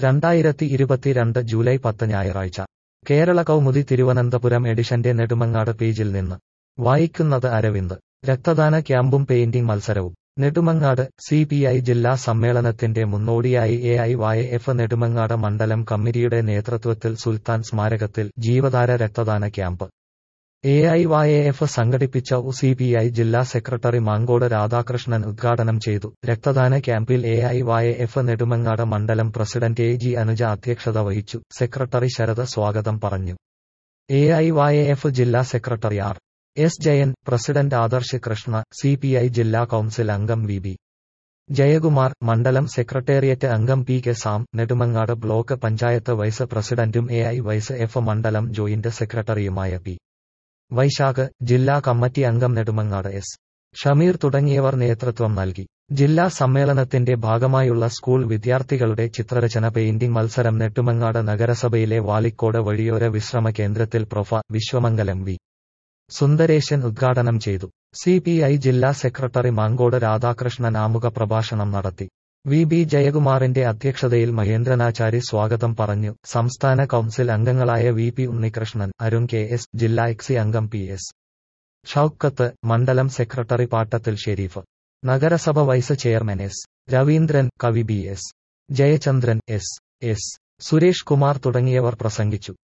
രണ്ടായിരത്തി ഇരുപത്തിരണ്ട് ജൂലൈ പത്ത് ഞായറാഴ്ച കേരള കൗമുദി തിരുവനന്തപുരം എഡിഷന്റെ നെടുമങ്ങാട് പേജിൽ നിന്ന് വായിക്കുന്നത് അരവിന്ദ് രക്തദാന ക്യാമ്പും പെയിന്റിംഗ് മത്സരവും നെടുമങ്ങാട് സി പി ഐ ജില്ലാ സമ്മേളനത്തിന്റെ മുന്നോടിയായി A I Y F Nedumangad മണ്ഡലം കമ്മിറ്റിയുടെ നേതൃത്വത്തിൽ സുൽത്താൻ സ്മാരകത്തിൽ ജീവധാര രക്തദാന camp A I Y F സംഘടിപ്പിച്ച സി പി ഐ ജില്ലാ സെക്രട്ടറി മാങ്കോട് രാധാകൃഷ്ണൻ ഉദ്ഘാടനം ചെയ്തു രക്തദാന ക്യാമ്പിൽ A I Y F Nedumangad മണ്ഡലം പ്രസിഡന്റ് എ ജി അനുജ അധ്യക്ഷത വഹിച്ചു സെക്രട്ടറി ശരത് സ്വാഗതം പറഞ്ഞു എ ഐ വായ എഫ് ജില്ലാ secretary R S Jayan president Adarsh Krishna C P I ജില്ലാ കൌൺസിൽ അംഗം വി ബി ജയകുമാർ മണ്ഡലം സെക്രട്ടേറിയറ്റ് അംഗം P K Sam Nedumangad block panchayat vice പ്രസിഡന്റും എ ഐ വൈസ് എഫ് മണ്ഡലം ജോയിന്റ് സെക്രട്ടറിയുമായ പി വൈശാഖ് ജില്ലാ കമ്മിറ്റി അംഗം നെടുമങ്ങാട് എസ് ഷമീർ തുടങ്ങിയവർ നേതൃത്വം നൽകി ജില്ലാ സമ്മേളനത്തിന്റെ ഭാഗമായുള്ള സ്കൂൾ വിദ്യാർത്ഥികളുടെ ചിത്രരചന പെയിന്റിംഗ് മത്സരം നെട്ടുമങ്ങാട് നഗരസഭയിലെ വാലിക്കോട് വഴിയോര വിശ്രമ കേന്ദ്രത്തിൽ പ്രൊഫ വിശ്വമംഗലം വി സുന്ദരേശൻ ഉദ്ഘാടനം ചെയ്തു സി പി ഐ ജില്ലാ സെക്രട്ടറി മാങ്കോട് രാധാകൃഷ്ണൻ ആമുഖ പ്രഭാഷണം നടത്തി വി ബി ജയകുമാറിന്റെ അധ്യക്ഷതയിൽ മഹേന്ദ്രനാചാരി സ്വാഗതം പറഞ്ഞു സംസ്ഥാന കൌൺസിൽ അംഗങ്ങളായ V P Unnikrishnan Arun K S ജില്ലാ എക്സി അംഗം പി എസ് ഷൌക്കത്ത് മണ്ഡലം സെക്രട്ടറി പാട്ടത്തിൽ ഷെരീഫ് നഗരസഭ വൈസ് ചെയർമാൻ എസ് രവീന്ദ്രൻ കവി B S Jayachandran S S Suresh Kumar തുടങ്ങിയവർ പ്രസംഗിച്ചു